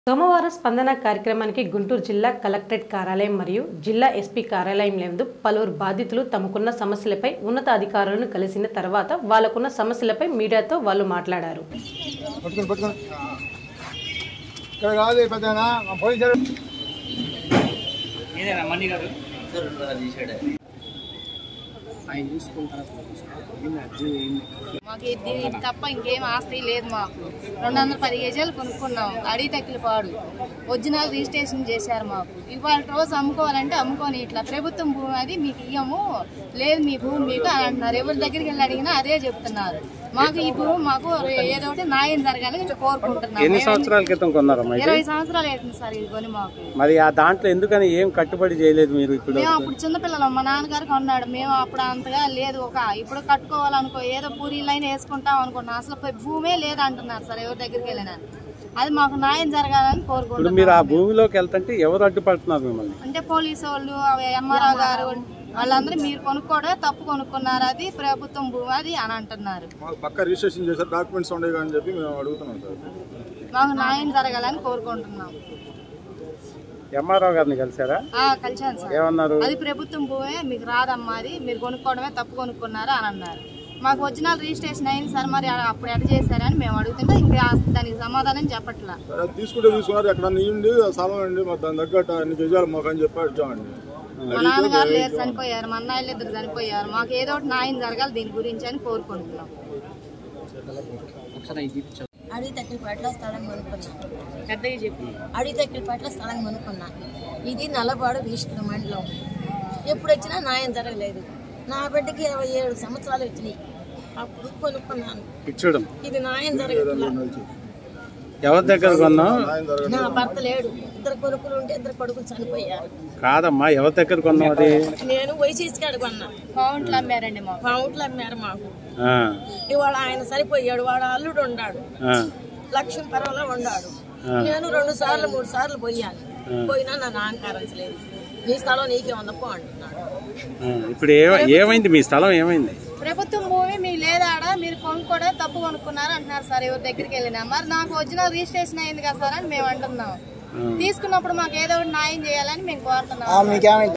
సోమవారం స్పందన కార్యక్రమానికి గుంటూరు జిల్లా కలెక్టరేట్ కార్యాలయం మరియు జిల్లా ఎస్పీ కార్యాలయం నందు పలువురు బాధితులు తమకున్న సమస్యలపై ఉన్నతాధికారులను కలిసిన తర్వాత వాళ్లకున్న సమస్యలపై మీడియాతో వాళ్ళు మాట్లాడారు పట్టుకొని పట్టుకొని ఇక్కడ కాదు పెద్దనా మా పోలీసు ఏదైనా మణి గారు మాకు ఇది ఇది తప్ప ఇంకేం ఆస్తి లేదు మాకు రెండు వందల పది కేజీలు కొనుక్కున్నాం అడిగి తక్కిల పాడు ఒరిజినల్ రిజిస్ట్రేషన్ చేశారు మాకు ఇవాళ రోజు అమ్ముకోవాలంటే అమ్ముకొని ఇట్లా ప్రభుత్వం భూమి అది మీకు ఇయ్యము లేదు మీ భూమి మీకు అని అంటున్నారు ఎవరి దగ్గరికి వెళ్ళి అడిగినా అదే చెప్తున్నారు మాకు ఈ భూమి మాకు ఏదో ఒకటి న్యాయం జరగాలని కోరుకుంటున్నాం ఎన్ని సంవత్సరాల క్రితం కొన్నారమ్మా ఇది ఇరవై సంవత్సరాలు అవుతుంది సార్ ఇది కొని మాకు మరి ఆ దాంట్లో ఎందుకని ఏం కట్టుబడి చేయలేదు మీరు ఇప్పుడు మేము అప్పుడు చిన్నపిల్లలం మా నాన్నగారు కొన్నాడు మేము అప్పుడు అంతగా లేదు ఒక ఇప్పుడు కట్టుకోవాలనుకో ఏదో పూరి లైన్ వేసుకుంటాం అనుకున్నాం అసలు పోయి భూమే లేదు అంటున్నారు సార్ ఎవరి దగ్గరికి వెళ్ళినా అది మాకు న్యాయం జరగాలని ఇప్పుడు కోరుకుంటున్నాం మీరు ఆ భూమిలోకి వెళ్తుంటే ఎవరు అడ్డుపడుతున్నారు మిమ్మల్ని అంటే పోలీసు వాళ్ళు ఎంఆర్ఓ గారు వాళ్ళందరూ మీరు కొనుక్కోవడం తప్పు కొనుక్కున్నారు అది ప్రభుత్వం భూమి అది అని అంటున్నారు మాకు పక్క రిజిస్ట్రేషన్ చేశారు డాక్యుమెంట్స్ ఉండేవి అని చెప్పి మేము అడుగుతున్నాం సార్ మాకు న్యాయం జరగాలని కోరుకుంటున్నాం ఎంఆర్ఓ గారిని కలిసారా ఆ, కలిశాను సార్ ఏమన్నారు అది ప్రభుత్వం భూమే మీకు రాదమ్మా అది మీరు కొనుక్కోవడమే తప్పు కొనుక్కున్నారు అని అన్నారు మాకు ఒరిజినల్ రిజిస్ట్రేషన్ అయింది సార్ మరి అప్పుడు ఎట చేశారని మేము అడుగుతుంటే ఇంకా దానికి సమాధానం చెప్పట్లా సరే అది తీసుకుంటే తీసుకున్నారు ఎక్కడ నీయండి స్థలం అండి మరి దాని తగ్గట్టు అన్ని చేయాలి మాకు అని చెప్పి అడిచామండి మా నాన్నగారు లేరు చనిపోయారు మా అన్నయ్యలు ఇద్దరు చనిపోయారు మాకు ఏదో ఒకటి న్యాయం జరగాలి దీని గురించి అని కోరుకుంటున్నాం ఒకసారి ఇది చూపించు. అడవి తక్కిలపేటలో స్థలం కొనుక్కున్నా పెద్దగా చెప్పి అడవి తక్కిలపేటలో స్థలం కొనుక్కున్నా ఇది నల్లపాడు రిజిస్టర్ మండలం ఎప్పుడు వచ్చినా న్యాయం జరగలేదు నా బిడ్డకి ఇరవై ఏడు సంవత్సరాలు వచ్చినాయి అప్పుడు కొనుక్కున్నాను ఇచ్చడం ఇది న్యాయం జరగదు ఎవరి దగ్గర కొన్నావు నా భర్త లేడు ఇద్దరు కొడుకులు ఉంటే ఇద్దరు కొడుకులు చనిపోయారు కాదమ్మా ఎవరి దగ్గర కొన్నావు అది నేను వైసీసీ కాడ కొన్నా కౌంట్లు అమ్మారండి మాకు పావుట్లు అమ్మారు మాకు ఆ, ఇవాళ ఆయన చనిపోయాడు వాడు అల్లుడు ఉన్నాడు ఆ, లక్ష్మీ పర్వలో ఉన్నాడు నేను రెండు సార్లు మూడు సార్లు పోయాను పోయినా నన్ను అహంకరించలేదు నీ స్థలం నీకే ఉందపో అంటున్నాడు ఆ. ఇప్పుడు ఏ ఏమైంది మీ స్థలం ఏమైంది ప్రభుత్వం భూమి మీ లేదాడ మీరు కొనుక్కోవడం తప్పు కొనుక్కున్నారు అంటున్నారు సార్ ఎవరి దగ్గరికి వెళ్ళినా మరి నాకు ఒరిజినల్ రిజిస్ట్రేషన్ అయింది కదా సార్ అని మేము అంటున్నాం తీసుకున్నప్పుడు మాకు ఏదో ఒకటి న్యాయం చేయాలని మేము కోరుతున్నాం